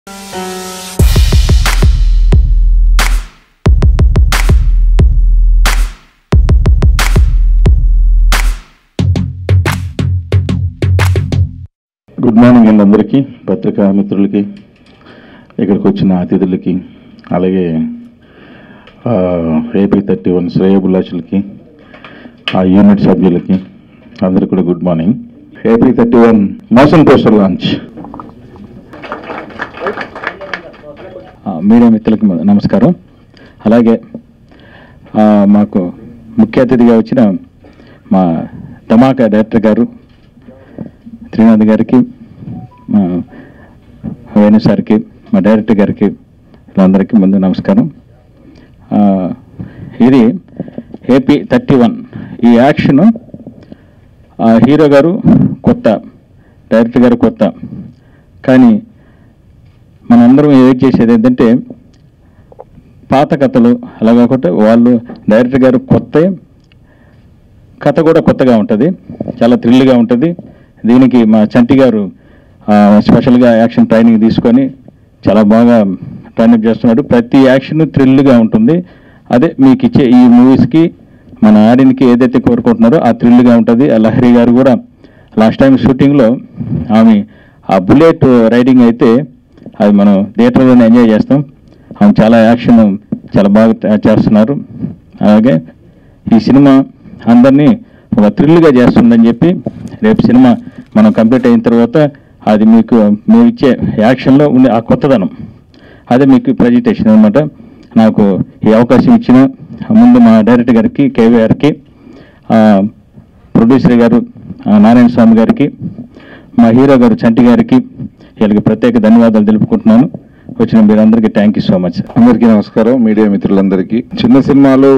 Good morning అండి అందరికీ పత్రికా మిత్రులకి ఇక్కడికి వచ్చిన అతిథులకి అలాగే ఏపీ థర్టీ వన్ శ్రేయబులాచులకి ఆ యూనిట్ సభ్యులకి అందరికీ కూడా good morning AP thirty one motion poster launch ఆ, మీడియా మిత్రులకు మ- నమస్కారం అలాగే ఆ, మాకు ముఖ్య అతిథిగా వచ్చిన మా ధమాకా డైరెక్టర్ గారు త్రినాథ్ గారికి మా వేణు సార్కి మా డైరెక్టర్ గారికి వీళ్ళందరికీ ముందు నమస్కారం ఆ, ఇది ఏపీ థర్టీ వన్ ఈ యాక్షన్ హీరో గారు కొత్త డైరెక్టర్ గారు కొత్త కానీ మనందరం వెయిట్ చేసేది ఏంటంటే పాత కథలు అలా కాకుండా వాళ్ళు డైరెక్టర్ గారు కొత్త కథ కూడా కొత్తగా ఉంటుంది చాలా థ్రిల్గా ఉంటుంది దీనికి మా చంటి గారు ఆ, స్పెషల్గా యాక్షన్ ట్రైనింగ్ తీసుకొని చాలా బాగా ట్రైనప్ చేస్తున్నాడు ప్రతి యాక్షన్ థ్రిల్గా ఉంటుంది అదే మీకు ఇచ్చే ఈ మూవీస్కి మన ఆడియన్కి ఏదైతే కోరుకుంటున్నారో ఆ థ్రిల్గా ఉంటుంది ఆ లహరి గారు కూడా లాస్ట్ టైం షూటింగ్లో ఆమె ఆ బుల్లెట్ రైడింగ్ అయితే అది మనం థియేటర్లోనే ఎంజాయ్ చేస్తాం ఆమె చాలా యాక్షన్ చాలా బాగా త- చేస్తున్నారు అలాగే ఈ సినిమా అందరినీ ఒక థ్రిల్గా చేస్తుందని చెప్పి రేపు సినిమా మనం కంప్లీట్ అయిన తర్వాత అది మీకు మేము ఇచ్చే యాక్షన్లో ఉండే ఆ కొత్తదనం అదే మీకు ప్రజెంటేషన్ అనమాట నాకు ఈ అవకాశం ఇచ్చిన ముందు మా డైరెక్టర్ గారికి కేవీ గారికి ఆ, ప్రొడ్యూసర్ గారు ఆ, నారాయణ స్వామి గారికి మా హీరో గారు చంటి గారికి వీళ్ళకి ప్రత్యేక ధన్యవాదాలు తెలుపుకుంటున్నాను వచ్చిన మీరందరికీ థ్యాంక్ యూ సో మచ్ అందరికీ నమస్కారం మీడియా మిత్రులందరికీ చిన్న సినిమాలు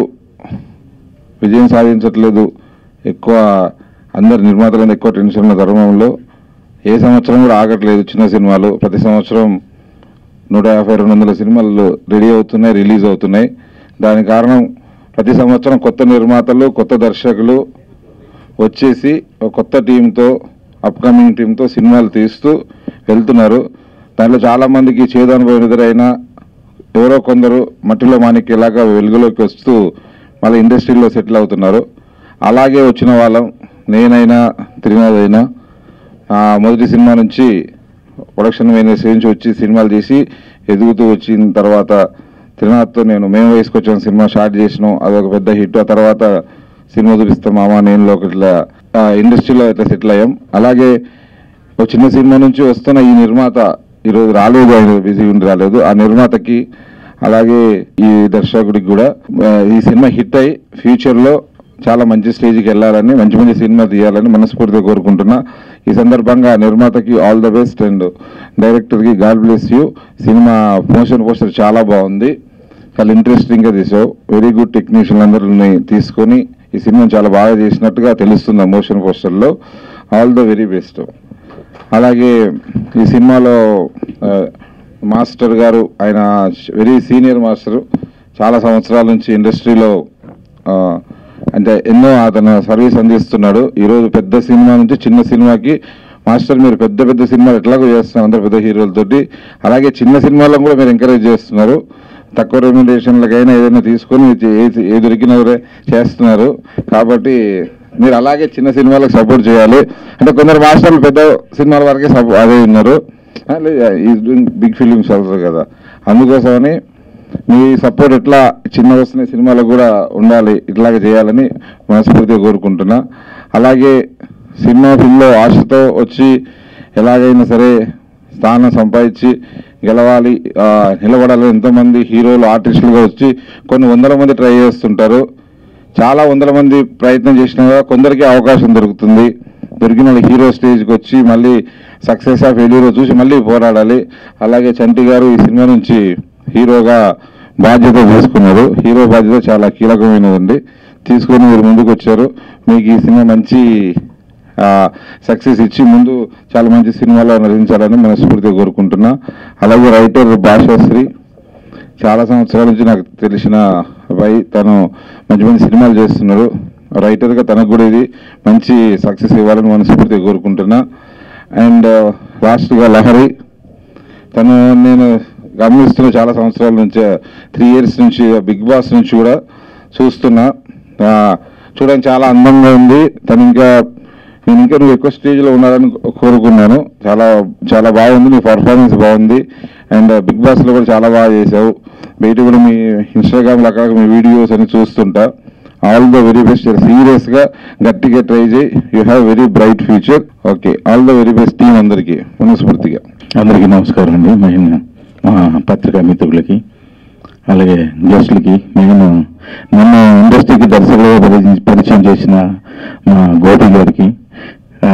విజయం సాధించట్లేదు ఎక్కువ అందరు నిర్మాతలను ఎక్కువ టెన్షన్ ఉన్న తరుణంలో ఏ సంవత్సరం కూడా ఆగట్లేదు చిన్న సినిమాలు ప్రతి సంవత్సరం నూట యాభై రెండు వందల సినిమాలు రెడీ అవుతున్నాయి రిలీజ్ అవుతున్నాయి దానికి కారణం ప్రతి సంవత్సరం కొత్త నిర్మాతలు కొత్త దర్శకులు వచ్చేసి ఒక కొత్త టీంతో అప్కమింగ్ టీంతో సినిమాలు తీస్తూ వెళ్తున్నారు దాంట్లో చాలా మందికి చేదనుభవం ఎదురైనా ఎవరో కొందరు మట్టిలో మాణిక్యలాగా వెలుగులోకి వస్తూ మళ్ళీ ఇండస్ట్రీలో సెటిల్ అవుతున్నారు అలాగే వచ్చిన వాళ్ళం నేనైనా త్రినాథ్ అయినా ఆ, మొదటి సినిమా నుంచి ప్రొడక్షన్ మేనేజర్ నుంచి వచ్చి సినిమాలు చేసి ఎదుగుతూ వచ్చిన తర్వాత త్రినాథ్తో నేను మేము వేసుకొచ్చిన సినిమా స్టార్ట్ చేసినాం అదొక పెద్ద హిట్ ఆ తర్వాత సినిమా చూపిస్తాం మామ నేను ఇట్లా ఆ, ఇండస్ట్రీలో ఇట్లా సెటిల్ అయ్యాం అలాగే ఒక చిన్న సినిమా నుంచి వస్తున్న ఈ నిర్మాత ఈరోజు రాలేదు ఆయన బిజీ ఉండి రాలేదు ఆ నిర్మాతకి అలాగే ఈ దర్శకుడికి కూడా ఆ, ఈ సినిమా హిట్ అయి ఫ్యూచర్లో చాలా మంచి స్టేజ్కి వెళ్ళాలని మంచి మంచి సినిమా తీయాలని మనస్ఫూర్తిగా కోరుకుంటున్నా ఈ సందర్భంగా నిర్మాతకి ఆల్ ద బెస్ట్ అండ్ డైరెక్టర్కి గాడ్ బ్లెస్ యూ సినిమా మోషన్ పోస్టర్ చాలా బాగుంది చాలా ఇంట్రెస్టింగ్గా తీసావు వెరీ గుడ్ టెక్నీషియన్ అందరిని తీసుకొని ఈ సినిమా చాలా బాగా చేసినట్టుగా తెలుస్తుంది ఆ మోషన్ పోస్టర్లో ఆల్ ద వెరీ బెస్ట్ అలాగే ఈ సినిమాలో ఆ, మాస్టర్ గారు ఆయన వెరీ సీనియర్ మాస్టర్ చాలా సంవత్సరాల నుంచి ఇండస్ట్రీలో ఆ, అంటే ఎన్నో అతను సర్వీస్ అందిస్తున్నాడు ఈరోజు పెద్ద సినిమా నుంచి చిన్న సినిమాకి మాస్టర్ మీరు పెద్ద పెద్ద సినిమాలు ఎట్లాగో చేస్తున్నారు అందరు పెద్ద హీరోలతోటి అలాగే చిన్న సినిమాలను కూడా మీరు ఎంకరేజ్ చేస్తున్నారు తక్కువ రెమ్యునరేషన్లకైనా ఏదైనా తీసుకొని ఏ ఏ దొరికినా సరే చేస్తున్నారు కాబట్టి మీరు అలాగే చిన్న సినిమాలకు సపోర్ట్ చేయాలి అంటే కొందరు మాస్టర్లు పెద్ద సినిమాల వరకే సపో అదే ఉన్నారు బిగ్ ఫిలిమ్స్ అవుతుంది కదా అందుకోసమని మీ సపోర్ట్ ఎట్లా చిన్న వస్తున్న సినిమాలకు కూడా ఉండాలి ఇట్లాగే చేయాలని మనస్ఫూర్తిగా కోరుకుంటున్నా అలాగే సినిమా ఫీల్డ్లో ఆశతో వచ్చి ఎలాగైనా సరే స్థానం సంపాదించి గెలవాలి ఆ, నిలబడాలి ఎంతోమంది హీరోలు ఆర్టిస్టులుగా వచ్చి కొన్ని వందల మంది ట్రై చేస్తుంటారు చాలా వందల మంది ప్రయత్నం చేసినా కూడా కొందరికి అవకాశం దొరుకుతుంది దొరికిన వాళ్ళు హీరో స్టేజ్కి వచ్చి మళ్ళీ సక్సెస్ ఆఫ్ ఫెయిల్యూర్ చూసి మళ్ళీ పోరాడాలి అలాగే చంటి గారు ఈ సినిమా నుంచి హీరోగా బాధ్యత తీసుకున్నారు హీరో బాధ్యత చాలా కీలకమైనదండి తీసుకొని మీరు ముందుకు వచ్చారు మీకు ఈ సినిమా మంచి సక్సెస్ ఇచ్చి ముందు చాలా మంచి సినిమాలో నటించాలని మనస్ఫూర్తిగా కోరుకుంటున్నా అలాగే రైటర్ భాషాశ్రీ చాలా సంవత్సరాల నుంచి నాకు తెలిసిన అబ్బాయి తను మంచి మంచి సినిమాలు చేస్తున్నారు రైటర్గా తనకు కూడా ఇది మంచి సక్సెస్ ఇవ్వాలని మనస్ఫూర్తిగా కోరుకుంటున్నా అండ్ లాస్ట్గా లహరి తను నేను గమనిస్తున్న చాలా సంవత్సరాల నుంచి త్రీ ఇయర్స్ నుంచి బిగ్ బాస్ నుంచి కూడా చూస్తున్నా ఆ, చూడడానికి చాలా అందంగా ఉంది తను ఇంకా నేను ఇంకా నువ్వు ఎక్కువ స్టేజ్లో ఉండాలని కోరుకున్నాను చాలా చాలా బాగుంది నీ పర్ఫార్మెన్స్ బాగుంది అండ్ బిగ్ బాస్లో కూడా చాలా బాగా చేసావు బయట కూడా మీ ఇన్స్టాగ్రామ్లో అక్కడ మీ వీడియోస్ అని చూస్తుంటా ఆల్ ద వెరీ బెస్ట్ సీరియస్గా గట్టిగా ట్రై చేయి you have very bright future okay all the very best team అందరికీ మనస్ఫూర్తిగా అందరికీ నమస్కారం అండి మెయిన్ మా పత్రికా మిత్రులకి అలాగే గెస్టులకి మెయిన్ నన్ను ఇండస్ట్రీకి దర్శకులుగా పరిచయం- పరిచయం చేసిన మా గోపి గారికి ఆ,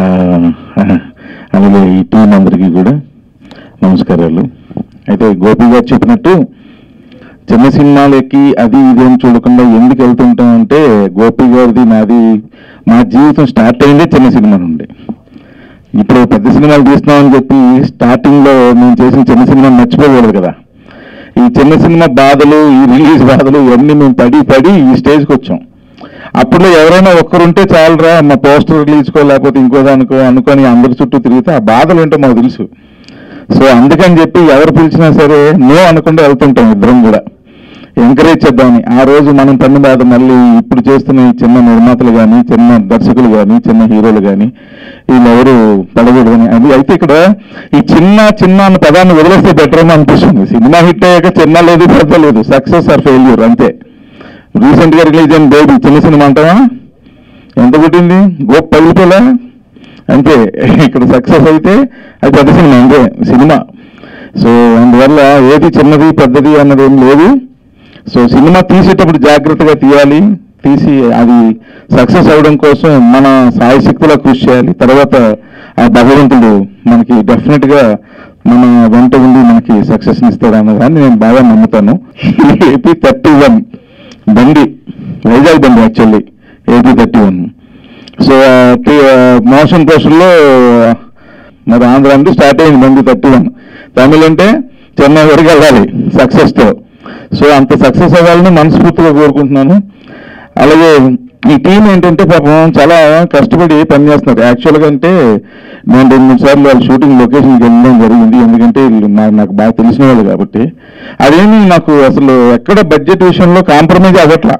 అలాగే ఈ టీం అందరికీ కూడా నమస్కారాలు అయితే గోపి గారు చెప్పినట్టు చిన్న సినిమాలకి అది ఇది అని చూడకుండా ఎందుకు వెళ్తుంటాం అంటే గోపి గారిది నాది మా జీవితం స్టార్ట్ అయిందే చిన్న సినిమా నుండి ఇప్పుడు పెద్ద సినిమాలు తీస్తున్నామని చెప్పి స్టార్టింగ్ లో మేము చేసిన చిన్న సినిమా మర్చిపోకూడదు కదా ఈ చిన్న సినిమా బాధలు ఈ రిలీజ్ బాధలు ఇవన్నీ మేము పడి పడి ఈ స్టేజ్కి వచ్చాం అప్పుడు ఎవరైనా ఒక్కరుంటే చాలరా మా పోస్టర్ రిలీజ్కో లేకపోతే ఇంకో దానికో అనుకొని అందరి చుట్టూ తిరిగితే ఆ బాధలు ఏంటో మాకు తెలుసు సో అందుకని చెప్పి ఎవరు పిలిచినా సరే నో అనకుండా వెళ్తుంటాం ఇద్దరం కూడా ఎంకరేజ్ చేద్దామని ఆ రోజు మనం పన్న బాధ మళ్ళీ ఇప్పుడు చేస్తున్న ఈ చిన్న నిర్మాతలు కానీ చిన్న దర్శకులు కానీ చిన్న హీరోలు కానీ వీళ్ళెవరు పడకూడదని అది అయితే ఇక్కడ ఈ చిన్న చిన్న అన్న పదాన్ని వదిలేస్తే బెటర్ అని అనిపిస్తుంది సినిమా హిట్ అయ్యాక చిన్న లేదు పెద్ద లేదు సక్సెస్ ఆర్ ఫెయిల్యూర్ అంతే రీసెంట్ గా రిలీజ్ అయిన బేబీ చిన్న సినిమా అంటావా ఎంత పుట్టింది గోప్ పగిలిపోలే అంతే ఇక్కడ సక్సెస్ అయితే అది పెద్ద సినిమా అంతే సినిమా సో అందువల్ల ఏది చిన్నది పెద్దది అన్నది ఏం లేదు సో సినిమా తీసేటప్పుడు జాగ్రత్తగా తీయాలి తీసి అది సక్సెస్ అవడం కోసం మన సాయశక్తిలో కృషి చేయాలి తర్వాత ఆ భగవంతుడు మనకి డెఫినెట్ గా మన వెంట ఉండి మనకి సక్సెస్ ఇస్తాడు అన్నదాన్ని నేను బాగా నమ్ముతాను ఏపీ థర్టీ వన్ బండి వైజాగ్ బండి actually AP thirty one so motion పోస్టుల్లో మరి ఆంధ్ర అంటే స్టార్ట్ అయింది బండి థర్టీ వన్ తమిళ అంటే చెన్నై వరకు వెళ్ళాలి సక్సెస్తో సో అంత సక్సెస్ అవ్వాలని మనస్ఫూర్తిగా కోరుకుంటున్నాను అలాగే ఈ టీం ఏంటంటే పాపం చాలా కష్టపడి పనిచేస్తున్నారు యాక్చువల్గా అంటే నేను రెండు మూడు సార్లు వాళ్ళ షూటింగ్ లొకేషన్కి వెళ్ళడం జరిగింది ఎందుకంటే వీళ్ళు నా- నాకు బాగా తెలిసిన వాళ్ళు కాబట్టి అదేమి నాకు అసలు ఎక్కడ బడ్జెట్ విషయంలో కాంప్రమైజ్ అవ్వట్లా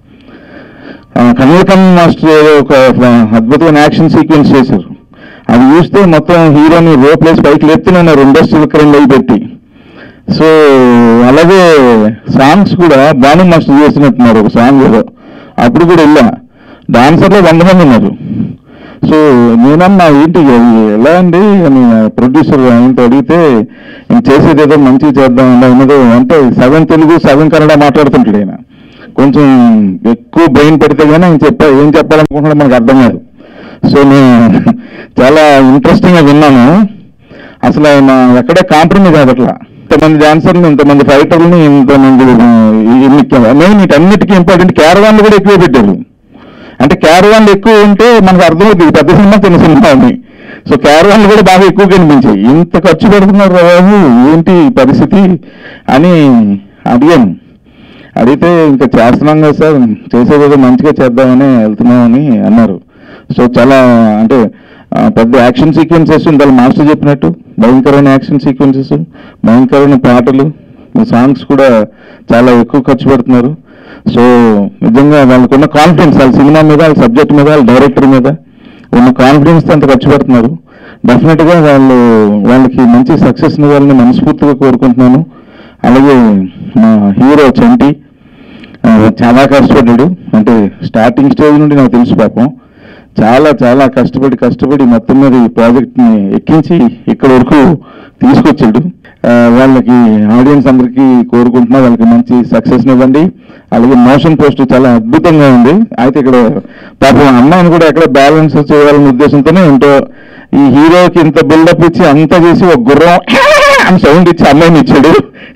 ఆ, కమలకం మాస్టర్ ఏదో ఒక అద్భుతమైన యాక్షన్ సీక్వెన్స్ చేశారు అది చూస్తే మొత్తం హీరోని రో ప్లేస్ పైకి లేపుతూనే ఉన్నారు ఇండస్ట్రియల్ క్రైమ్ అయి పెట్టి సో అలాగే సాంగ్స్ కూడా బాను మాస్టర్ చేసినట్టున్నారు ఒక సాంగ్ ఏదో అప్పుడు కూడా వెళ్ళా డాన్సర్లో వంద మంది ఉన్నారు సో నేనన్నా ఏంటి ఇది ఎలా అండి అని ప్రొడ్యూసర్ ఆయనతో అడిగితే నేను చేసేది ఏదో మంచిగా చేద్దాం అన్నది అంటే సగం తెలుగు సగం కన్నడ మాట్లాడుతుంటాడు ఆయన కొంచెం ఎక్కువ బ్రెయిన్ పెడితే కానీ ఆయన చెప్పా ఏం చెప్పాలనుకుంటున్నా మనకు అర్థం కాదు సో నేను చాలా ఇంట్రెస్టింగ్గా విన్నాను అసలు ఆయన ఎక్కడ కాంప్రమైజ్ అవ్వట్లా ఇంతమంది డాన్సర్లు ఇంతమంది ఫైటర్లని ఇంతమంది మెయిన్ వీటన్నిటికీ ఇంపార్టెంట్ క్యారవాన్లు కూడా ఎక్కువ పెట్టారు అంటే క్యారవాన్లు ఎక్కువ ఉంటే మనకు అర్థమవుతుంది పెద్ద సినిమా చిన్న సినిమా అని సో క్యారవాన్లు కూడా బాగా ఎక్కువ కనిపించాయి ఇంత ఖర్చు పెడుతున్నారు రా బాబు ఏంటి ఈ పరిస్థితి అని అడిగాను అడిగితే ఇంకా చేస్తున్నాం కదా సార్ చేసేది ఏదో మంచిగా చేద్దామని వెళ్తున్నామని అన్నారు సో చాలా అంటే ఆ, పెద్ద యాక్షన్ సీక్వెన్సెస్ ఉండాలి మాస్టర్ చెప్పినట్టు భయంకరమైన యాక్షన్ సీక్వెన్సెస్ భయంకరమైన పాటలు సాంగ్స్ కూడా చాలా ఎక్కువ ఖర్చు పెడుతున్నారు సో నిజంగా వాళ్ళకున్న కాన్ఫిడెన్స్ వాళ్ళ సినిమా మీద వాళ్ళ సబ్జెక్ట్ మీద వాళ్ళ డైరెక్టర్ మీద ఉన్న కాన్ఫిడెన్స్ అంత ఖర్చు పెడుతున్నారు డెఫినెట్గా వాళ్ళు వాళ్ళకి మంచి సక్సెస్ ఇవ్వాలని మనస్ఫూర్తిగా కోరుకుంటున్నాను అలాగే మా హీరో చంటి ఆ, చాలా కష్టపడ్డాడు అంటే స్టార్టింగ్ స్టేజ్ నుండి నాకు తెలుసు పాపం చాలా చాలా కష్టపడి కష్టపడి మొత్తం మీద ఈ ప్రాజెక్ట్ని ఎక్కించి ఇక్కడ వరకు తీసుకొచ్చాడు ఆ, వాళ్ళకి ఆడియన్స్ అందరికీ కోరుకుంటున్నా వాళ్ళకి మంచి సక్సెస్ ఇవ్వండి అలాగే మోషన్ పోస్ట్ చాలా అద్భుతంగా ఉంది అయితే ఇక్కడ పాపం అమ్మాయిని కూడా ఎక్కడ బ్యాలెన్స్ చేయాలనే ఉద్దేశంతోనే ఏంటో ఈ హీరోకి ఇంత బిల్డప్ ఇచ్చి అంతా చేసి ఒక గుర్రం అని సౌండ్ ఇచ్చి అమ్మాయిని ఇచ్చాడు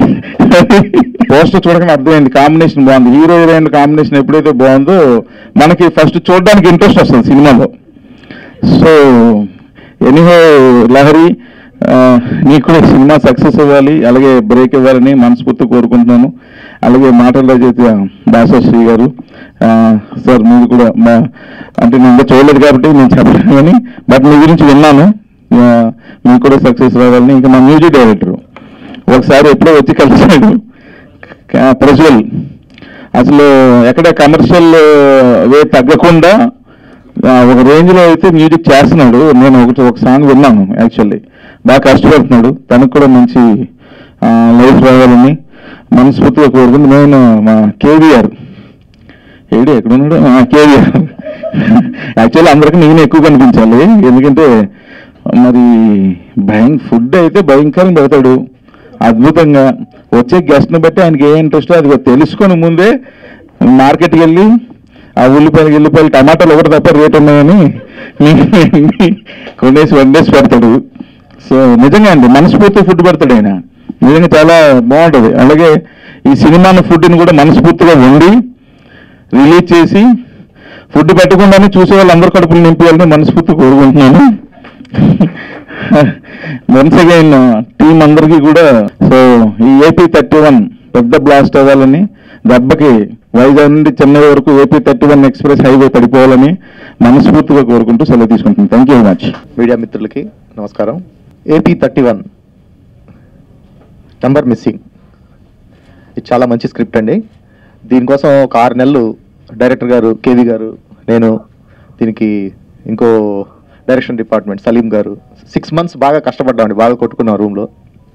పోస్టర్ చూడగానే అర్థమైంది కాంబినేషన్ బాగుంది హీరో హీరోయిన్ కాంబినేషన్ ఎప్పుడైతే బాగుందో మనకి ఫస్ట్ చూడడానికి ఇంట్రెస్ట్ వస్తుంది సినిమాలో సో ఎనీహో లహరి ఆ, నీకు కూడా ఈ సినిమా సక్సెస్ ఇవ్వాలి అలాగే బ్రేక్ ఇవ్వాలని మనస్ఫూర్తి కోరుకుంటున్నాను అలాగే మాటల రచయిత దాసశ్రీ గారు ఆ, సార్ మీరు కూడా మా అంటే నేను ఇంకా చూడలేదు కాబట్టి నేను చెప్పలేను కానీ బట్ మీ గురించి విన్నాను ఆ, మీకు కూడా సక్సెస్ రావాలని ఇంకా మా మ్యూజిక్ డైరెక్టర్ ఒకసారి ఎప్పుడో వచ్చి కలిసాడు క- ప్రజ్వల్ అసలు ఎక్కడ కమర్షియల్ వే తగ్గకుండా ఆ, ఒక రేంజ్ లో అయితే మ్యూజిక్ చేస్తున్నాడు నేను ఒకటి ఒక సాంగ్ విన్నాను యాక్చువల్లీ బాగా కష్టపడుతున్నాడు తనకు కూడా మంచి లైఫ్ రావాలని మనస్ఫూర్తిగా కోరుకుంది నేను మా కేవీఆర్ ఏడు ఎక్కడున్నాడు కేవీఆర్ యాక్చువల్లీ అందరికీ నేను ఎక్కువ కనిపించాలి ఎందుకంటే మరి భయం ఫుడ్ అయితే భయంకరంగా పెడతాడు అద్భుతంగా వచ్చే గెస్ట్ని బట్టి ఆయనకి ఏ ఇంట్రెస్ట్ అది తెలుసుకొని ముందే మార్కెట్కి వెళ్ళి ఆ ఉల్లిపాయలు ఉల్లిపాయలు టమాటాలు ఒకటి తప్ప రేట్ ఉన్నాయని కొనేసి వండేసి పెడతాడు సో నిజంగా అండి మనస్ఫూర్తి ఫుడ్ పెడతాడు ఆయన నిజంగా చాలా బాగుంటుంది అలాగే ఈ సినిమాను ఫుడ్ని కూడా మనస్ఫూర్తిగా వండి రిలీజ్ చేసి ఫుడ్ పెట్టకుండానే చూసే వాళ్ళందరూ కడుపులు నింపేయాలని మనస్ఫూర్తి కోరుకుంటున్నాను వన్స్ అగైన్ టీం అందరికీ కూడా సో ఈ ఏపీ థర్టీ వన్ పెద్ద బ్లాస్ట్ అవ్వాలని దెబ్బకి వైజాగ్ నుండి చెన్నై వరకు AP thirty one express highway పడిపోవాలని మనస్ఫూర్తిగా కోరుకుంటూ సెలవు తీసుకుంటున్నాను thank you very much media మిత్రులకి నమస్కారం AP thirty one number missing ఇది చాలా మంచి స్క్రిప్ట్ అండి దీనికోసం ఒక ఆరు నెలలు డైరెక్టర్ గారు కేవి గారు నేను దీనికి ఇంకో డైరెక్షన్ డిపార్ట్మెంట్ సలీం గారు సిక్స్ మంత్స్ బాగా కష్టపడ్డామండి బాగా కొట్టుకున్నాం రూమ్లో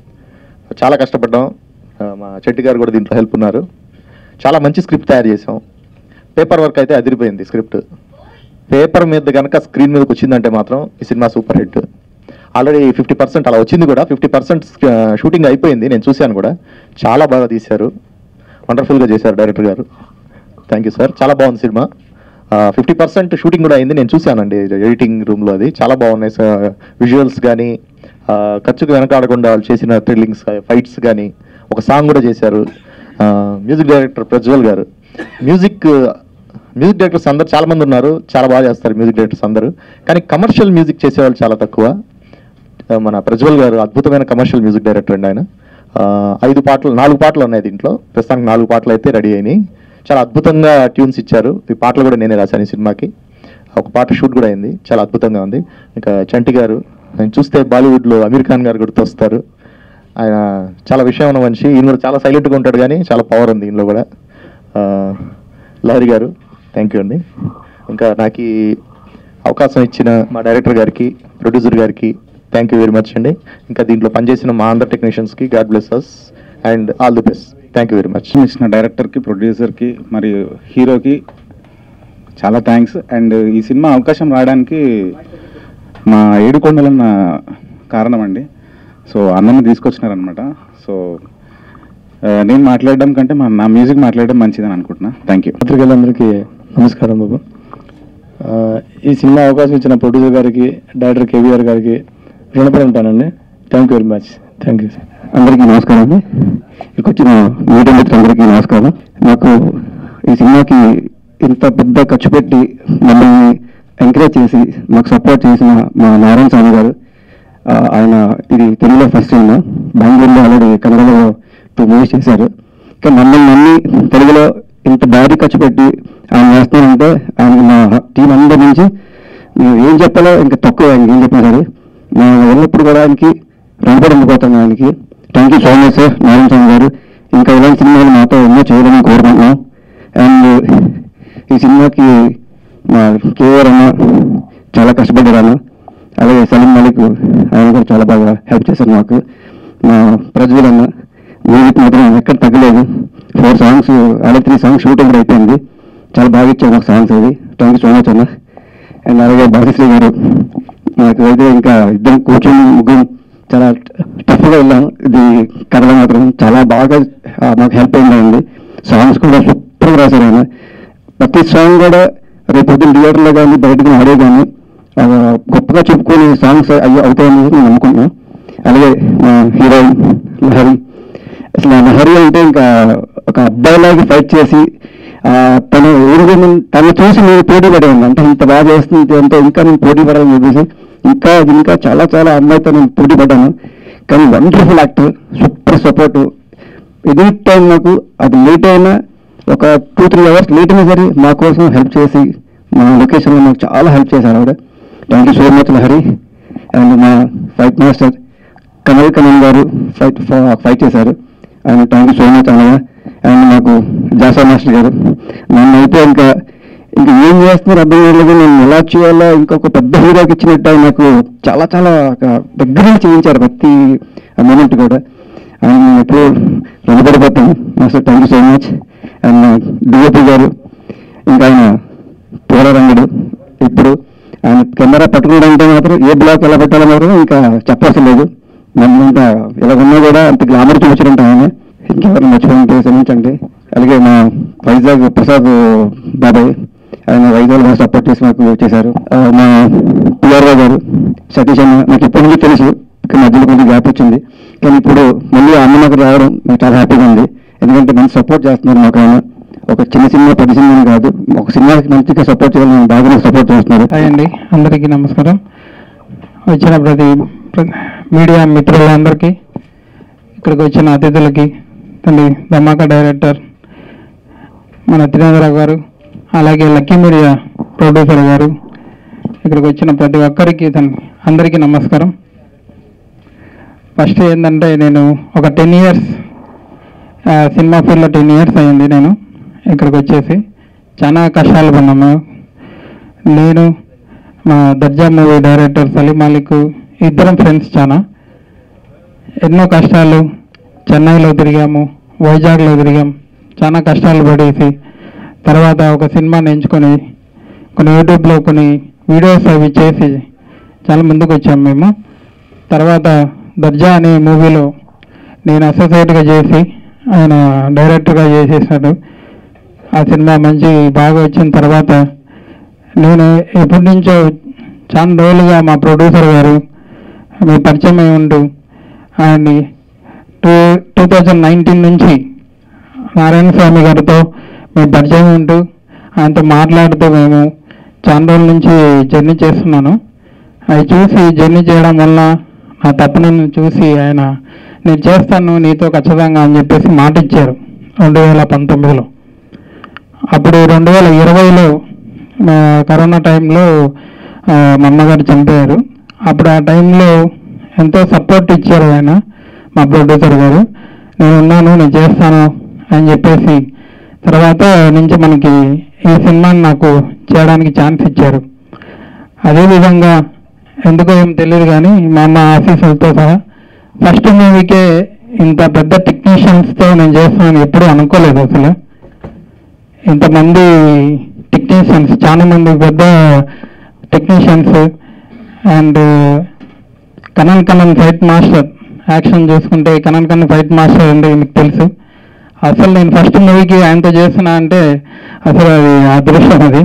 చాలా కష్టపడ్డాం ఆ, మా చెట్టి గారు కూడా దీంట్లో హెల్ప్ ఉన్నారు చాలా మంచి స్క్రిప్ట్ తయారు చేసాం పేపర్ వర్క్ అయితే అదిరిపోయింది స్క్రిప్ట్ పేపర్ మీద కనుక స్క్రీన్ మీదకి వచ్చిందంటే మాత్రం ఈ సినిమా super hit already fifty percent అలా వచ్చింది కూడా ఫిఫ్టీ పర్సెంట్ షూటింగ్ అయిపోయింది నేను చూశాను కూడా చాలా బాగా తీశారు వండర్ఫుల్గా చేశారు డైరెక్టర్ గారు థ్యాంక్ యూ సార్ చాలా బాగుంది సినిమా ఫిఫ్టీ పర్సెంట్ షూటింగ్ కూడా అయింది నేను చూశానండి ఎడిటింగ్ రూమ్లో అది చాలా బాగున్నాయి విజువల్స్ కానీ ఖర్చుకు వెనకాడకుండా వాళ్ళు చేసిన థ్రిల్లింగ్స్ ఫైట్స్ కానీ ఒక సాంగ్ కూడా చేశారు మ్యూజిక్ డైరెక్టర్ ప్రజ్వల్ గారు మ్యూజిక్ మ్యూజిక్ డైరెక్టర్స్ అందరు చాలా మంది ఉన్నారు చాలా బాగా చేస్తారు మ్యూజిక్ డైరెక్టర్స్ అందరూ కానీ కమర్షియల్ మ్యూజిక్ చేసేవాళ్ళు చాలా తక్కువ ఆ, మన ప్రజ్వల్ గారు అద్భుతమైన కమర్షియల్ మ్యూజిక్ డైరెక్టర్ అండి ఆయన ఆ, ఐదు పాటలు నాలుగు పాటలు ఉన్నాయి దీంట్లో ప్రస్తుతానికి నాలుగు పాటలు అయితే రెడీ అయినాయి చాలా అద్భుతంగా ట్యూన్స్ ఇచ్చారు ఈ పాటలు కూడా నేనే రాశాను ఈ సినిమాకి ఒక పాట షూట్ కూడా అయింది చాలా అద్భుతంగా ఉంది ఇంకా చంటి గారు ఆయన చూస్తే బాలీవుడ్లో అమీర్ ఖాన్ గారు గుర్తొస్తారు ఆయన చాలా విషయం ఉన్న మనిషి ఈయన కూడా చాలా సైలెంట్గా ఉంటాడు కానీ చాలా పవర్ ఉంది ఈయనలో కూడా ఆ, లహరి గారు థ్యాంక్ యూ అండి ఇంకా నాకు ఈ అవకాశం ఇచ్చిన మా డైరెక్టర్ గారికి ప్రొడ్యూసర్ గారికి థ్యాంక్ యూ వెరీ మచ్ అండి ఇంకా దీంట్లో పనిచేసిన మా అందర్ టెక్నీషియన్స్కి God bless us and all the best thank you very much ఇచ్చిన డైరెక్టర్కి ప్రొడ్యూసర్కి మరియు హీరోకి చాలా థ్యాంక్స్ అండ్ ఈ సినిమా అవకాశం రావడానికి మా ఏడుకొండలన్న కారణం అండి సో అన్నని తీసుకొచ్చినారనమాట సో ఆ, నేను మాట్లాడడం కంటే మా నా మ్యూజిక్ మాట్లాడడం మంచిదని అనుకుంటున్నా థ్యాంక్ యూ పత్రికలందరికీ నమస్కారం బాబు ఆ, ఈ సినిమా అవకాశం ఇచ్చిన ప్రొడ్యూసర్ గారికి డైరెక్టర్ కేవీఆర్ గారికి రుణపడి ఉంటానండి thank you very much thank you అందరికీ నమస్కారం అండి ఇక్కడికి వచ్చిన మీడియా మిత్రులందరికీ నమస్కారం నాకు ఈ సినిమాకి ఇంత పెద్ద ఖర్చు పెట్టి మమ్మల్ని ఎంకరేజ్ చేసి మాకు సపోర్ట్ చేసిన మా నారాయణ స్వామి గారు ఆ, ఆయన ఇది తెలుగులో ఫస్ట్ సినిమా బెంగళూరులో ఆల్రెడీ కన్నడలో టూ మూవీస్ చేశారు కానీ మమ్మల్ని నమ్మి తెలుగులో ఇంత భారీ ఖర్చు పెట్టి ఆయన చేస్తున్నారంటే ఆయన మా టీం అందరి నుంచి మేము ఏం చెప్పాలో ఇంకా తక్కువ ఆయనకి ఏం చెప్పినా సరే మేము వెళ్ళినప్పుడు కూడా ఆయనకి రుణపడి ఉండిపోతాం ఆయనకి thank you so much sir Narayana Swamy గారు ఇంకా ఇలాంటి సినిమాలు మాతో ఎన్నో చేయాలని కోరుకుంటున్నాం అండ్ ఈ సినిమాకి మా కేఆర్ అన్న చాలా కష్టపడ్డారు అన్న అలాగే సలీం మలిక్ ఆయన కూడా చాలా బాగా హెల్ప్ చేశారు మాకు మా ప్రజ్వల్ అన్న మ్యూజిక్ మాత్రం ఎక్కడ తగ్గలేదు ఫోర్ సాంగ్స్ అలాగే త్రీ సాంగ్స్ షూటింగ్ కూడా అయిపోయింది చాలా బాగా ఇచ్చారు మాకు సాంగ్స్ అది థ్యాంక్ యూ సో మచ్ అన్న అండ్ అలాగే భాగ్యశ్రీ గారు నాకు అయితే ఇంకా ఇద్దరం కూర్చొని ముగ్గురు చాలా టఫ్గా వెళ్ళాం ఇది కథలో మాత్రం చాలా బాగా ఆ, మాకు హెల్ప్ అయిందండి సాంగ్స్ కూడా సూపర్గా రాశారు ఆయన ప్రతి సాంగ్ కూడా రేపు పొద్దున్న థియేటర్లో కానీ బయటకు ఆడే కానీ ఆ, గొప్పగా చెప్పుకునే సాంగ్స్ అయ్యి అవుతాయని నేను అనుకుంటున్నాను అలాగే మా హీరోయిన్ లహరి అసలు ఆ లహరి అంటే ఇంకా ఒక అబ్బాయిలాగా ఫైట్ చేసి ఆ, తను ఊరుగా తను చూసి నేను పోటీ పడేవాడిని అంటే ఇంత బాగా చేస్తుంది అంటే ఇంకా నేను పోటీ పడాలని చెప్పేసి ఇంకా ఇంకా చాలా చాలా అమ్మాయితో నేను పోటీ పడ్డాను కానీ wonderful actor super support any time నాకు అది లేట్ అయినా ఒక టూ త్రీ అవర్స్ లేట్ అయినా సరే మా కోసం హెల్ప్ చేసి మా లొకేషన్లో మాకు చాలా హెల్ప్ చేశారు ఆవిడ thank you so much Lahari and మా ఫైట్ మాస్టర్ కమల్ కమల్ గారు ఫైట్ ఫైట్ చేశారు ఆయన థ్యాంక్ యూ సో మచ్ అన్నయ్య అండ్ నాకు జాసా మాస్టర్ గారు నన్ను అయితే ఇంకా ఇంకా ఏం చేస్తున్నారు అర్థం కాలేదు నేను ఎలా చేయాలో ఇంకొక పెద్ద హీరోకి ఇచ్చినట్టు ఆయన నాకు చాలా చాలా ఒక దగ్గర నుంచి చేయించారు ప్రతి మూమెంట్ కూడా ఆయన నేను ఎప్పుడు రుణపడిపోతాను master thank you so much and DOP గారు ఇంకా ఆయన పోరారంగుడు ఇప్పుడు ఆయన కెమెరా పట్టుకోవడంటే మాత్రం ఏ బ్లాక్ ఎలా పెట్టాలో మాత్రం ఇంకా చెప్పవలసిన లేదు నన్ను ఇంకా ఇలా ఉన్నా కూడా అంత గ్లామర్ చూపించడంటే ఆయన ఇంకెవరిని మర్చిపోయింటే క్షమించండి అలాగే మా వైజాగ్ ప్రసాద్ బాబాయ్ ఆయన వైజాగ్ బాగా సపోర్ట్ చేసి మాకు చేశారు ఆ, మా పిఆర్ఓ గారు సతీష్ అన్న నాకు ఇప్పటి నుంచి తెలుసు కానీ మధ్యలో కొంచెం గ్యాప్ వచ్చింది కానీ ఇప్పుడు మళ్ళీ ఆ అన్న మాకు రావడం నాకు చాలా హ్యాపీగా ఉంది ఎందుకంటే మంచి సపోర్ట్ చేస్తున్నారు మాకు ఆయన ఒక చిన్న సినిమా పెద్ద సినిమా కాదు ఒక సినిమాకి మంచిగా సపోర్ట్ చేయాలని బాగా సపోర్ట్ చేస్తున్నారు హాయ్ అండి అందరికీ నమస్కారం వచ్చిన ప్రతి ప్ర- మీడియా మిత్రులందరికీ ఇక్కడికి వచ్చిన అతిథులకి తండ్రి ధమాకా డైరెక్టర్ మన త్రినేంద్ర గారు అలాగే లక్కీ మీడియా ప్రొడ్యూసర్ గారు ఇక్కడికి వచ్చిన ప్రతి ఒక్కరికి తన అందరికీ నమస్కారం ఫస్ట్ ఏంటంటే నేను ఒక టెన్ ఇయర్స్ సినిమా ఫీల్డ్లో టెన్ ఇయర్స్ అయింది నేను ఇక్కడికి వచ్చేసి చాలా కష్టాలు పడినాము నేను మా దర్జా మూవీ డైరెక్టర్ సలీం మాలిక్ ఇద్దరం ఫ్రెండ్స్ చాలా ఎన్నో కష్టాలు చెన్నైలో తిరిగాము వైజాగ్లో తిరిగాం చాలా కష్టాలు పడేసి తర్వాత ఒక సినిమాని ఎంచుకొని కొన్ని యూట్యూబ్లో కొన్ని వీడియోస్ అవి చేసి చాలా ముందుకు వచ్చాము మేము తర్వాత దర్జా అనే మూవీలో నేను అసోసియేట్గా చేసి ఆయన డైరెక్టర్గా చేసేసాడు ఆ సినిమా మంచి బాగా వచ్చిన తర్వాత నేను ఎప్పటి నుంచో చాలా రోజులుగా మా ప్రొడ్యూసర్ గారు మీ పరిచయం అయి ఉంటూ ఆయన్ని టూ టూ థౌజండ్ నైన్టీన్ నుంచి నారాయణ స్వామి గారితో మేము పరిచయం ఉంటూ ఆయనతో మాట్లాడుతూ మేము చాలా రోజుల నుంచి జర్నీ చేస్తున్నాను అవి చూసి జర్నీ చేయడం వల్ల నా తప్పును చూసి ఆయన నేను చేస్తాను నీతో ఖచ్చితంగా అని చెప్పేసి మాట ఇచ్చారు రెండు వేల పంతొమ్మిదిలో అప్పుడు రెండు వేల ఇరవైలో మా కరోనా టైంలో ఆ, మా అమ్మగారు చనిపోయారు అప్పుడు ఆ టైంలో ఎంతో సపోర్ట్ ఇచ్చారు ఆయన మా ప్రొడ్యూసర్ గారు నేను ఉన్నాను నేను చేస్తాను అని చెప్పేసి తర్వాత నుంచి మనకి ఈ సినిమాని నాకు చేయడానికి ఛాన్స్ ఇచ్చారు అదేవిధంగా ఎందుకో ఏం తెలియదు కానీ మా అమ్మ ఆఫీసులతో సహా ఫస్ట్ మూవీకే ఇంత పెద్ద టెక్నీషియన్స్తో నేను చేస్తానని ఎప్పుడూ అనుకోలేదు అసలు ఇంతమంది టెక్నీషియన్స్ చాలా మంది పెద్ద technicians and Kanan Kanan fight master action చూసుకుంటే కనన్ కనన్ ఫైట్ మాస్టర్ అంటే మీకు తెలుసు అసలు నేను ఫస్ట్ మూవీకి ఆయనతో చేస్తున్నా అంటే అసలు అది అదృష్టం అది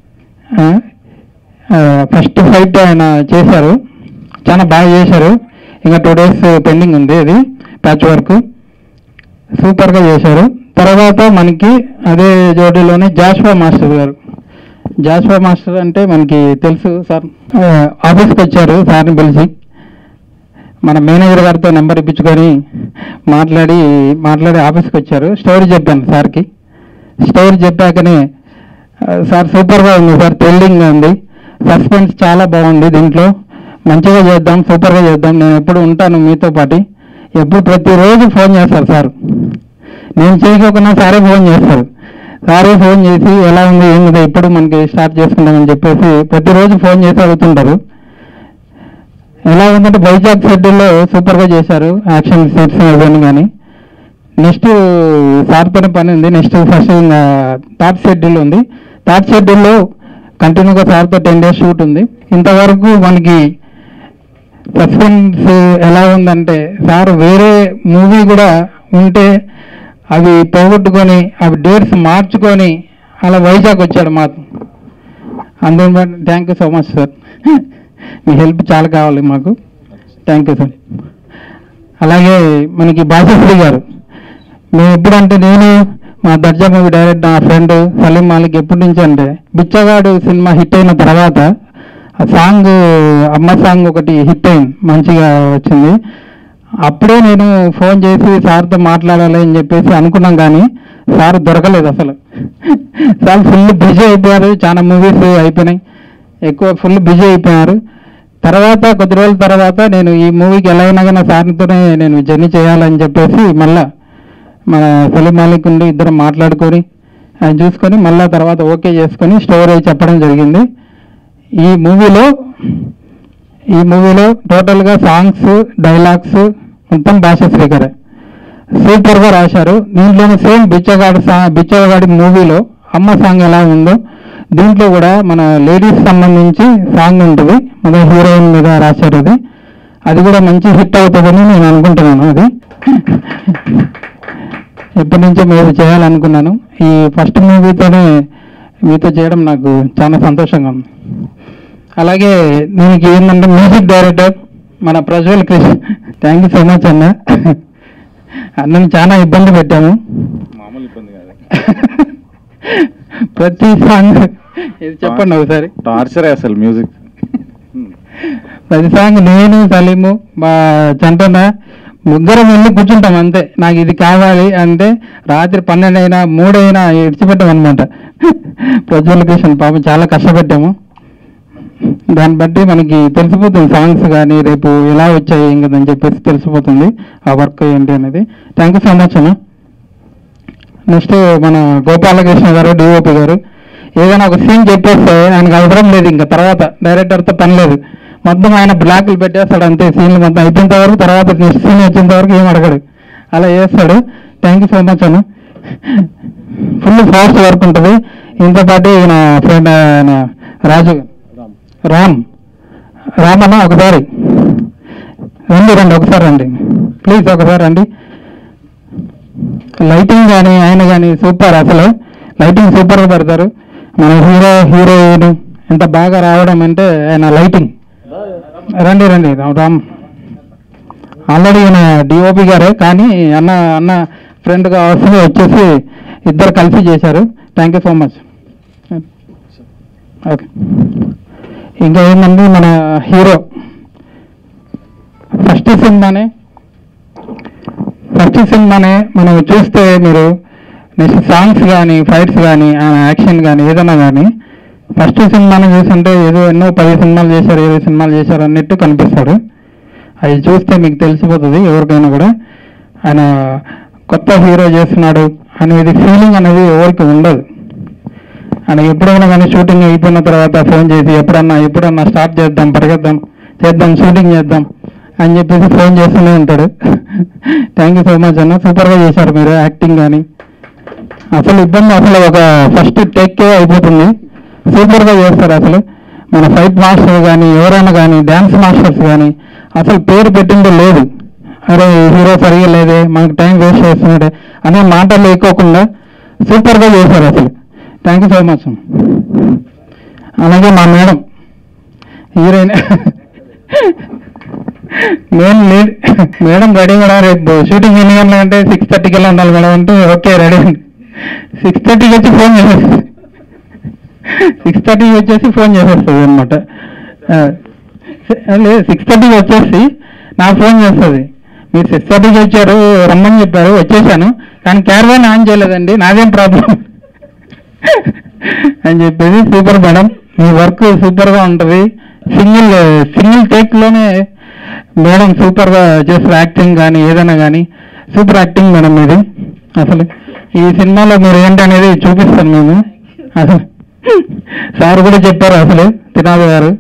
ఫస్ట్ ఫైట్ ఆయన చేశారు చాలా బాగా చేశారు ఇంకా టూ డేస్ పెండింగ్ ఉంది అది ప్యాచ్ వర్క్ సూపర్గా చేశారు తర్వాత మనకి అదే జోడీలోనే జాష్వా మాస్టర్ గారు జాష్వా మాస్టర్ అంటే మనకి తెలుసు సార్ ఆ, ఆఫీస్కి వచ్చారు సార్ని పిలిచి మన మేనేజర్ గారితో నెంబర్ ఇప్పించుకొని మాట్లాడి మాట్లాడి ఆఫీస్కి వచ్చారు స్టోరీ చెప్పాను సార్కి స్టోరీ చెప్పాకనే ఆ, సార్ సూపర్గా ఉంది సార్ థ్రిల్లింగ్గా ఉంది సస్పెన్స్ చాలా బాగుంది దీంట్లో మంచిగా చేద్దాం సూపర్గా చేద్దాం నేను ఎప్పుడు ఉంటాను మీతో పాటు ఎప్పుడు ప్రతిరోజు ఫోన్ చేస్తారు సార్ నేను చేయకోకుండా సారే ఫోన్ చేస్తారు సారే ఫోన్ చేసి ఎలా ఉంది ఏంది ఇప్పుడు మనకి స్టార్ట్ చేసుకుందామని చెప్పేసి ప్రతిరోజు ఫోన్ చేసి అడుగుతుంటారు ఎలా ఉందంటే వైజాగ్ షెడ్యూల్లో సూపర్గా చేశారు యాక్షన్ సీట్స్ అవన్నీ కానీ నెక్స్ట్ సార్తోనే పని ఉంది నెక్స్ట్ ఫస్ట్ ఇంకా థర్డ్ షెడ్యూల్ ఉంది థర్డ్ షెడ్యూల్లో కంటిన్యూగా సార్తో టెన్ డేస్ షూట్ ఉంది ఇంతవరకు మనకి సస్పెన్స్ ఎలా ఉందంటే సార్ వేరే మూవీ కూడా ఉంటే అవి పోగొట్టుకొని అవి డేట్స్ మార్చుకొని అలా వైజాగ్ వచ్చాడు మాకు అందులో thank you so much sir మీ హెల్ప్ చాలా కావాలి మాకు థ్యాంక్ యూ సార్ అలాగే మనకి బాసశ్రీ గారు మేము ఎప్పుడంటే నేను మా దర్జా మూవీ డైరెక్టర్ నా ఫ్రెండ్ సలీం మాలిక్ ఎప్పటి నుంచి అంటే బిచ్చగాడు సినిమా హిట్ అయిన తర్వాత ఆ సాంగ్ అమ్మ సాంగ్ ఒకటి హిట్ అయింది మంచిగా వచ్చింది అప్పుడే నేను ఫోన్ చేసి సార్తో మాట్లాడాలి అని చెప్పేసి అనుకున్నాం కానీ సార్ దొరకలేదు అసలు సార్ ఫుల్ బిజీ అయిపోయారు చాలా మూవీస్ అయిపోయినాయి ఎక్కువ ఫుల్ బిజీ అయిపోయారు తర్వాత కొద్ది రోజుల తర్వాత నేను ఈ మూవీకి ఎలా అయినా కానీ సార్తోనే నేను జర్నీ చేయాలని చెప్పేసి మళ్ళా మన సలీం మాలిక్ ఉండి ఇద్దరం మాట్లాడుకొని ఆయన చూసుకొని మళ్ళా తర్వాత ఓకే చేసుకొని స్టోరీ చెప్పడం జరిగింది ఈ మూవీలో ఈ మూవీలో టోటల్గా సాంగ్స్ డైలాగ్స్ మొత్తం భాషశ్రీ గారే సూపర్గా రాశారు దీంట్లోనే సేమ్ బిచ్చగాడి సా బిచ్చగాడి మూవీలో అమ్మ సాంగ్ ఎలా ఉందో దీంట్లో కూడా మన లేడీస్ సంబంధించి సాంగ్ ఉంటుంది మన హీరోయిన్ మీద రాశారు అది అది కూడా మంచి హిట్ అవుతుందని నేను అనుకుంటున్నాను అది ఎప్పటి నుంచో మీరు చేయాలనుకున్నాను ఈ ఫస్ట్ మూవీతోనే మీతో చేయడం నాకు చాలా సంతోషంగా ఉంది అలాగే దీనికి ఏంటంటే మ్యూజిక్ డైరెక్టర్ మన Prajwal Krishna thank you so much అన్న అన్నని చాలా ఇబ్బంది పెట్టాము మామూలు ఇబ్బంది కాదు ప్రతి సాంగ్ ఇది చెప్పండి ఒకసారి టార్చరే అసలు మ్యూజిక్ ప్రతి సాంగ్ నేను సలీము మా చంటన ముగ్గురం వెళ్ళి కూర్చుంటాం అంతే నాకు ఇది కావాలి అంటే రాత్రి పన్నెండు అయినా మూడైనా ఇడిచిపెట్టాం అనమాట ప్రజ్వల్ కృష్ణ పాపం చాలా కష్టపెట్టాము దాన్ని బట్టి మనకి తెలిసిపోతుంది సాంగ్స్ కానీ రేపు ఎలా వచ్చాయి ఏం కదని చెప్పేసి తెలిసిపోతుంది ఆ వర్క్ ఏంటి అనేది థ్యాంక్ యూ సో మచ్ అన్న నెక్స్ట్ మన గోపాలకృష్ణ గారు డిఓపి గారు ఏదైనా ఒక సీన్ చెప్పేస్తే ఆయనకు అవసరం లేదు ఇంకా తర్వాత డైరెక్టర్తో పని లేదు మొత్తం ఆయన బ్లాక్లు పెట్టేస్తాడు అంతే సీన్లు మొత్తం అయిపోయిన వరకు తర్వాత నెక్స్ట్ సీన్ వచ్చేంత వరకు ఏం అడగడు అలా చేస్తాడు థ్యాంక్ యూ సో మచ్ అన్న ఫుల్ ఫాస్ట్ వర్క్ ఉంటుంది ఇంతో పాటు ఈయన ఫ్రెండ్ ఆయన రాజు రామ్ రామ్ అన్న ఒకసారి రండి రండి ఒకసారి రండి ప్లీజ్ ఒకసారి రండి లైటింగ్ కానీ ఆయన కానీ సూపర్ అసలు లైటింగ్ సూపర్గా పెడతారు మన హీరో హీరోయిన్ ఎంత బాగా రావడం అంటే ఆయన లైటింగ్ రండి రండి రామ్- రామ్ ఆల్రెడీ ఈయన డిఓపి గారే కానీ అన్న అన్న ఫ్రెండ్గా అవసరం వచ్చేసి ఇద్దరు కలిసి చేశారు thank you so much okay ఇంకా ఏంటంటే మన హీరో ఫస్ట్ సినిమానే ఫస్ట్ సినిమానే మనం చూస్తే మీరు నెక్స్ట్ సాంగ్స్ కానీ ఫైట్స్ కానీ యాక్షన్ కానీ ఏదైనా కానీ ఫస్ట్ సినిమాని చూస్తుంటే ఏదో ఎన్నో పది సినిమాలు చేశారు ఇరవై సినిమాలు చేశారు అన్నట్టు కనిపిస్తాడు అవి చూస్తే మీకు తెలిసిపోతుంది ఎవరికైనా కూడా ఆయన కొత్త హీరో చేస్తున్నాడు అనేది ఫీలింగ్ అనేది ఎవరికి ఉండదు ఆయన ఎప్పుడైనా కానీ షూటింగ్ అయిపోయిన తర్వాత ఫోన్ చేసి ఎప్పుడన్నా ఎప్పుడన్నా స్టార్ట్ చేద్దాం పరిగెద్దాం చేద్దాం షూటింగ్ చేద్దాం అని చెప్పేసి ఫోన్ చేస్తూనే ఉంటాడు థ్యాంక్ యూ సో మచ్ అన్న సూపర్గా చేశారు మీరు యాక్టింగ్ కానీ అసలు ఇబ్బంది అసలు ఒక ఫస్ట్ టేక్కే అయిపోతుంది సూపర్గా చేస్తారు అసలు మన ఫైట్ మాస్టర్ కానీ ఎవరైనా కానీ డ్యాన్స్ మాస్టర్స్ కానీ అసలు పేరు పెట్టిందో లేదు అరే హీరో సరిగా లేదే మనకు టైం వేస్ట్ చేస్తున్నాడే అనే మాటలు లేకోకుండా సూపర్గా చేశారు అసలు థ్యాంక్ యూ సో మచ్ అలాగే మా మేడం హీరోయిన్ నేను లేడ్ మేడం రెడీ కూడా రేపు షూటింగ్ ఎన్ని గంటలు అంటే సిక్స్ థర్టీకి వెళ్ళి ఉండాలి మేడం అంటే ఓకే రెడీ అండి సిక్స్ థర్టీకి వచ్చి ఫోన్ చేసేస్తుంది సిక్స్ థర్టీకి వచ్చేసి ఫోన్ చేసేస్తుంది అనమాట లేదు సిక్స్ థర్టీకి వచ్చేసి నాకు ఫోన్ చేస్తుంది మీరు సిక్స్ థర్టీకి వచ్చారు రమ్మని చెప్పారు వచ్చేసాను కానీ క్యారవాన్ ఆన్ చేయలేదండి నాదేం ప్రాబ్లం అని చెప్పేసి సూపర్ మేడం మీ వర్క్ సూపర్గా ఉంటుంది సింగిల్ సింగిల్ టేక్లోనే మేడం సూపర్గా చేస్తారు యాక్టింగ్ కానీ ఏదైనా కానీ సూపర్ యాక్టింగ్ మేడం ఇది అసలు ఈ సినిమాలో మీరు ఏంటనేది చూపిస్తాను మేము అసలు సార్ కూడా చెప్పారు అసలు తినాలి గారు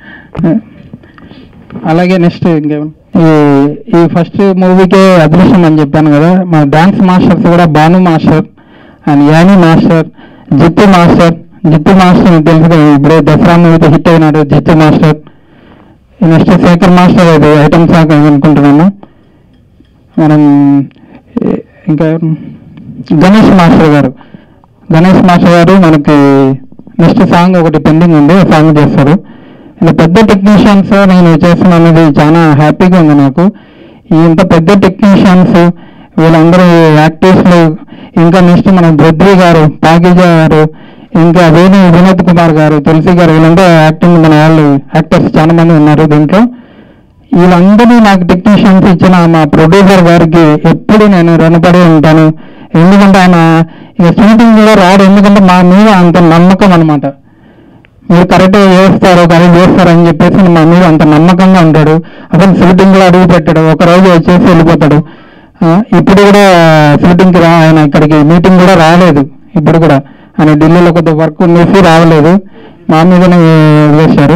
అలాగే నెక్స్ట్ ఇంకేమన్నా ఈ ఈ ఫస్ట్ మూవీకే అదృష్టం అని చెప్పాను కదా మా డాన్స్ మాస్టర్స్ కూడా Bhanu master and Annie master Jittu master Jittu master మీకు తెలుసు కదా ఇప్పుడే దసరా మూవీతో హిట్ అయినాడు Jittu master next Shekar master అది ఐటమ్ సాంగ్ అనుకుంటున్నాను మనం ఏ- ఇంకా ఎవరు? గణేష్ మాస్టర్ గారు గణేష్ మాస్టర్ గారు మనకి నెక్స్ట్ సాంగ్ ఒకటి పెండింగ్ ఉంది ఆ సాంగ్ చేస్తారు ఇలా పెద్ద టెక్నీషియన్స్ నేను చేస్తున్నాను అనేది చాలా హ్యాపీగా ఉంది నాకు ఈ ఇంత పెద్ద టెక్నీషియన్స్ వీళ్ళందరూ యాక్టర్స్లు ఇంకా నెక్స్ట్ మన బృద్వి గారు పాకిజా గారు ఇంకా వేణు వినోద్ కుమార్ గారు తులసి గారు వీళ్ళందరూ యాక్టింగ్ మన వాళ్ళు యాక్టర్స్ చాలా మంది ఉన్నారు దీంట్లో వీళ్ళందరూ నాకు టెక్నీషియన్స్ ఇచ్చిన మా ప్రొడ్యూసర్ గారికి ఎప్పుడు నేను రుణపడి ఉంటాను ఎందుకంటే ఆయన ఇక షూటింగ్ కూడా రాడు ఎందుకంటే మా మీద అంత నమ్మకం అనమాట మీరు కరెక్ట్గా చేస్తారు కానీ చేస్తారు అని చెప్పేసి మా మీద అంత నమ్మకంగా ఉంటాడు అసలు షూటింగ్లో అడుగు పెట్టాడు ఒక రోజు వచ్చేసి వెళ్ళిపోతాడు ఆ, ఇప్పుడు కూడా షూటింగ్కి రా ఆయన ఇక్కడికి మీటింగ్ కూడా రాలేదు ఇప్పుడు కూడా ఆయన ఢిల్లీలో కొద్దిగా వర్క్ ఉండేసి రావలేదు మా మీదనే వేశారు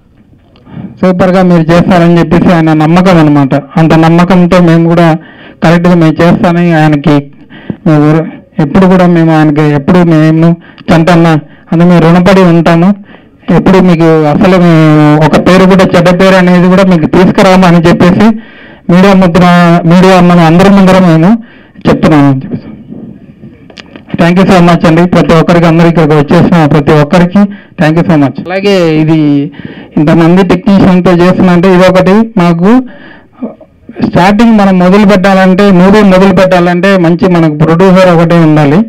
సూపర్గా మీరు చేస్తారని చెప్పేసి ఆయన నమ్మకం అనమాట అంత నమ్మకంతో మేము కూడా కరెక్ట్గా మేము చేస్తానని ఆయనకి మేము ఎప్పుడు కూడా మేము ఆయనకి ఎప్పుడు మేము చంటన్న అని మేము రుణపడి ఉంటాము ఎప్పుడు మీకు అసలు మేము ఒక పేరు కూడా చెడ్డ పేరు అనేది కూడా మీకు తీసుకురాము అని చెప్పేసి మీడియా ముద్ర మీడియా మనం అందరి ముందర మేము చెప్తున్నాము అని చెప్పేసి థ్యాంక్ యూ సో మచ్ అండి ప్రతి ఒక్కరికి అందరికి ఇక్కడికి వచ్చేసిన ప్రతి ఒక్కరికి థ్యాంక్ యూ సో మచ్ అలాగే ఇది ఇంతమంది టెక్నీషియన్తో చేస్తున్నంటే ఇది ఒకటి మాకు స్టార్టింగ్ మనం మొదలు పెట్టాలంటే మూవీ మొదలు పెట్టాలంటే మంచి మనకు ప్రొడ్యూసర్ ఒకటే ఉండాలి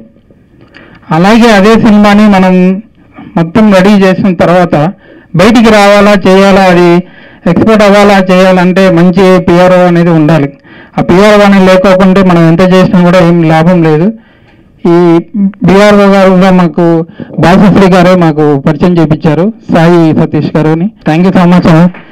అలాగే అదే సినిమాని మనం మొత్తం రెడీ చేసిన తర్వాత బయటికి రావాలా చేయాలా అది ఎక్స్పోర్ట్ అవ్వాలా చేయాలంటే మంచి పిఆర్ఓ అనేది ఉండాలి ఆ పిఆర్ఓ అనేది లేకోకుంటే మనం ఎంత చేసినా కూడా ఏం లాభం లేదు ఈ బీఆర్ఓ గారు కూడా మాకు బాలశ్రీ గారే మాకు పరిచయం చేయించారు సాయి సతీష్ గారు అని థ్యాంక్ యూ సో మచ్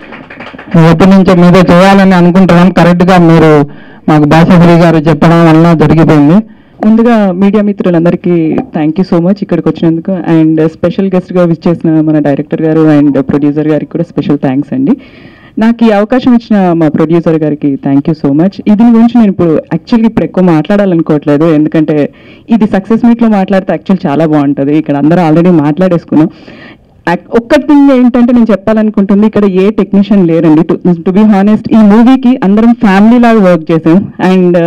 ఎప్పటి నుంచో మీతో చేయాలని అనుకుంటున్నాం కరెక్ట్గా మీరు మాకు బాలశ్రీ గారు చెప్పడం వల్ల జరిగిపోయింది ముందుగా మీడియా మిత్రులందరికీ థ్యాంక్ యూ సో మచ్ ఇక్కడికి వచ్చినందుకు అండ్ స్పెషల్ గెస్ట్గా విచ్ చేసిన మన డైరెక్టర్ గారు అండ్ ప్రొడ్యూసర్ గారికి కూడా స్పెషల్ థ్యాంక్స్ అండి నాకు ఈ అవకాశం ఇచ్చిన మా ప్రొడ్యూసర్ గారికి థ్యాంక్ యూ సో మచ్ దీని గురించి నేను ఇప్పుడు యాక్చువల్గా ఇప్పుడు ఎక్కువ మాట్లాడాలనుకోవట్లేదు ఎందుకంటే ఇది సక్సెస్ మీట్లో మాట్లాడితే యాక్చువల్ చాలా బాగుంటుంది ఇక్కడ అందరూ ఆల్రెడీ మాట్లాడేసుకున్నాం యాక్- ఒక్క థింగ్ ఏంటంటే నేను చెప్పాలనుకుంటుంది ఇక్కడ ఏ టెక్నీషియన్ లేరండి టు బి హానెస్ట్ ఈ మూవీకి అందరం ఫ్యామిలీ లాగా వర్క్ చేసాం అండ్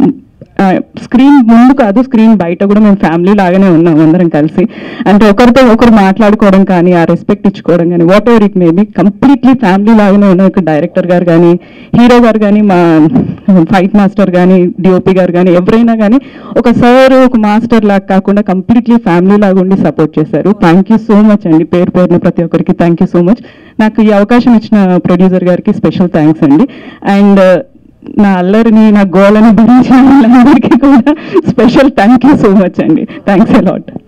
స్క్రీన్ ముందు కాదు స్క్రీన్ బయట కూడా మేము ఫ్యామిలీ లాగానే ఉన్నాం అందరం కలిసి అంటే ఒకరితో ఒకరు మాట్లాడుకోవడం కానీ ఆ రెస్పెక్ట్ ఇచ్చుకోవడం కానీ whatever it maybe completely family లాగానే ఉన్నాం ఇక్కడ డైరెక్టర్ గారు కానీ హీరో గారు కానీ మా ఫైట్ మాస్టర్ కానీ డిఓపి గారు కానీ ఎవరైనా కానీ ఒక సార్ ఒక మాస్టర్ లాగా కాకుండా కంప్లీట్లీ ఫ్యామిలీ లాగా ఉండి సపోర్ట్ చేశారు థ్యాంక్ యూ సో మచ్ అండి పేరు పేరున ప్రతి ఒక్కరికి థ్యాంక్ యూ సో మచ్ నాకు ఈ అవకాశం ఇచ్చిన ప్రొడ్యూసర్ గారికి స్పెషల్ థ్యాంక్స్ అండి అండ్ నా అల్లరిని నా గోలని భరించిన వాళ్ళందరికీ కూడా special thank you so much అండి థ్యాంక్స్ ఎలాట్